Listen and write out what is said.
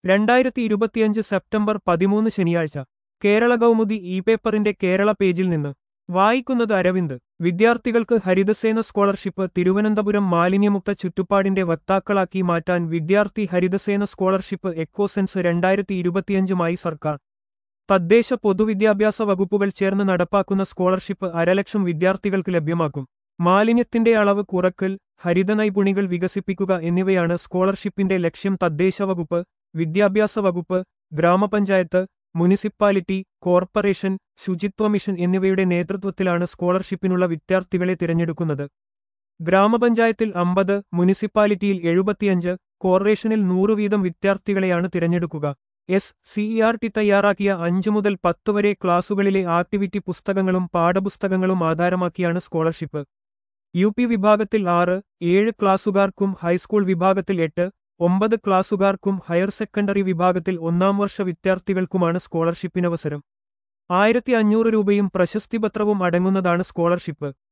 രണ്ടായിരത്തി ഇരുപത്തിയഞ്ച് സെപ്റ്റംബർ പതിമൂന്ന് ശനിയാഴ്ച കേരള കൗമുദി ഇ പേപ്പറിന്റെ കേരള പേജിൽ നിന്ന് വായിക്കുന്നത് അരവിന്ദ് വിദ്യാർത്ഥികൾക്ക് ഹരിതസേന സ്കോളർഷിപ്പ് തിരുവനന്തപുരം മാലിന്യമുക്ത ചുറ്റുപാടിന്റെ വക്താക്കളാക്കി മാറ്റാൻ വിദ്യാർത്ഥി ഹരിതസേന സ്കോളർഷിപ്പ് എക്കോസെൻസ് രണ്ടായിരത്തി ഇരുപത്തിയഞ്ചുമായി സർക്കാർ തദ്ദേശ പൊതുവിദ്യാഭ്യാസ വകുപ്പുകൾ ചേർന്ന് നടപ്പാക്കുന്ന സ്കോളർഷിപ്പ് അരലക്ഷം വിദ്യാർത്ഥികൾക്ക് ലഭ്യമാക്കും മാലിന്യത്തിന്റെ അളവ് കുറക്കൽ ഹരിത നൈപുണികൾ വികസിപ്പിക്കുക എന്നിവയാണ് സ്കോളർഷിപ്പിന്റെ ലക്ഷ്യം തദ്ദേശ വകുപ്പ് വിദ്യാഭ്യാസ വകുപ്പ് ഗ്രാമപഞ്ചായത്ത് മുനിസിപ്പാലിറ്റി കോർപ്പറേഷൻ ശുചിത്വ മിഷൻ എന്നിവയുടെ നേതൃത്വത്തിലാണ് സ്കോളർഷിപ്പിനുള്ള വിദ്യാർത്ഥികളെ തിരഞ്ഞെടുക്കുന്നത് ഗ്രാമപഞ്ചായത്തിൽ അമ്പത് മുനിസിപ്പാലിറ്റിയിൽ എഴുപത്തിയഞ്ച് കോർപ്പറേഷനിൽ നൂറ് വീതം വിദ്യാർത്ഥികളെയാണ് തിരഞ്ഞെടുക്കുക എസ് സി ആർ ടി തയ്യാറാക്കിയ അഞ്ചു മുതൽ പത്ത് വരെ ക്ലാസുകളിലെ ആക്ടിവിറ്റി പുസ്തകങ്ങളും പാഠപുസ്തകങ്ങളും ആധാരമാക്കിയാണ് സ്കോളർഷിപ്പ് യു പി വിഭാഗത്തിൽ ആറ് ഏഴ് ക്ലാസുകാർക്കും ഹൈസ്കൂൾ വിഭാഗത്തിൽ എട്ട് ഒമ്പത് ക്ലാസുകാർക്കും ഹയർ സെക്കൻഡറി വിഭാഗത്തിൽ ഒന്നാം വർഷ വിദ്യാർത്ഥികൾക്കുമാണ് സ്കോളർഷിപ്പിനവസരം ആയിരത്തി അഞ്ഞൂറ് രൂപയും പ്രശസ്തിപത്രവും അടങ്ങുന്നതാണ് സ്കോളർഷിപ്പ്